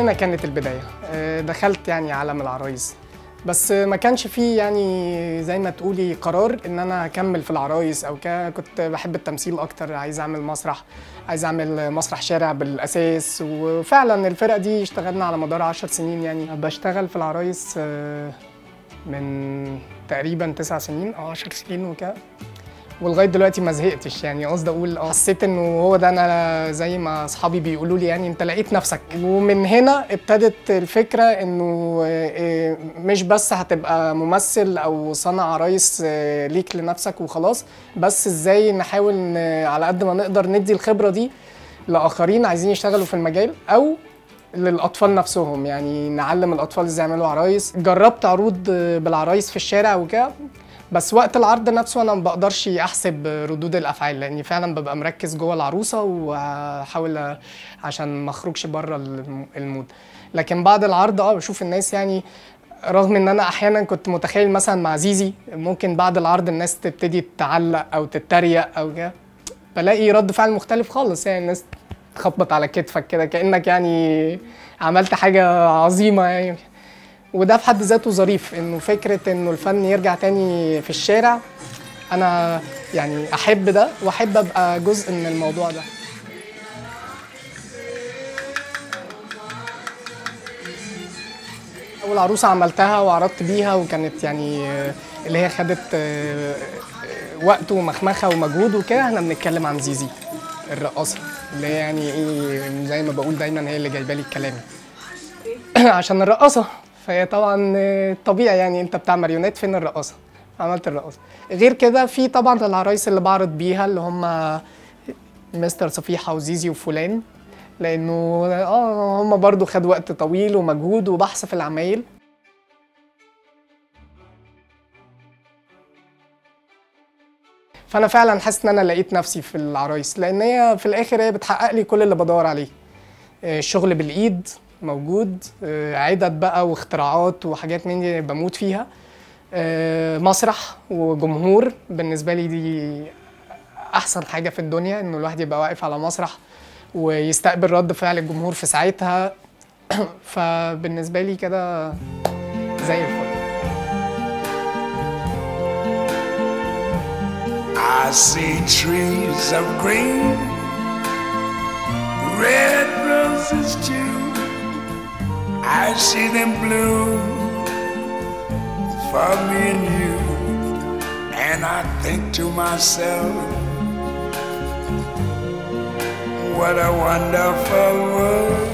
هنا كانت البدايه آه، دخلت يعني عالم العرايس بس ما كانش فيه يعني زي ما تقولي قرار ان انا اكمل في العرايس او كده كنت بحب التمثيل اكتر عايز اعمل مسرح عايز اعمل مسرح شارع بالاساس وفعلا الفرقه دي اشتغلنا على مدار عشر سنين يعني بشتغل في العرايس آه، من تقريبا تسع سنين او عشر سنين وكده ولغايه دلوقتي ما زهقتش يعني قصدي اقول اه حسيت انه هو ده انا زي ما اصحابي بيقولوا لي يعني انت لقيت نفسك ومن هنا ابتدت الفكره انه آه، آه، مش بس هتبقى ممثل او صانع عرايس آه، ليك لنفسك وخلاص بس ازاي نحاول ن- على قد ما نقدر ندي الخبره دي لاخرين عايزين يشتغلوا في المجال او للاطفال نفسهم يعني نعلم الاطفال ازاي يعملوا عرايس جربت عروض آه، بالعرايس في الشارع وكده بس وقت العرض نفسه انا ما بقدرش احسب ردود الافعال لاني فعلا ببقى مركز جوه العروسه واحاول عشان ما اخرجش بره الم- المود لكن بعد العرض اه بشوف الناس يعني رغم ان انا احيانا كنت متخيل مثلا مع زيزي ممكن بعد العرض الناس تبتدي تعلق او تتريق او كده بلاقي رد فعل مختلف خالص يعني الناس تخبط على كتفك كده كانك يعني عملت حاجه عظيمه يعني وده في حد ذاته ظريف انه فكره انه الفن يرجع تاني في الشارع انا يعني احب ده واحب ابقى جزء من الموضوع ده اول عروسه عملتها وعرضت بيها وكانت يعني آه، اللي هي خدت آه، آه، وقت ومخمخه ومجهود وكده احنا بنتكلم عن زيزي الرقاصه اللي هي يعني ايه زي ما بقول دايما هي اللي جايبه لي الكلام عشان الرقاصه فهي طبعا آه، طبيعي يعني انت بتاع ماريونات فين الرقاصه عملت الرقاصه غير كده في طبعا العرايس اللي بعرض بيها اللي هم مستر صفيحه وزيزي وفلان لانه اه هم برضو خد وقت طويل ومجهود وبحث في العمايل فانا فعلا حاسس ان انا لقيت نفسي في العرايس لان هي في الاخر هي بتحقق لي كل اللي بدور عليه آه، الشغل بالايد موجود آه، عدد بقى واختراعات وحاجات من دي بموت فيها آه، مسرح وجمهور بالنسبه لي دي احسن حاجه في الدنيا انه الواحد يبقى واقف على مسرح ويستقبل رد فعل الجمهور في ساعتها فبالنسبه لي كده زي الفل I see trees of green, red roses too. I see them bloom for me and you. And I think to myself, what a wonderful world.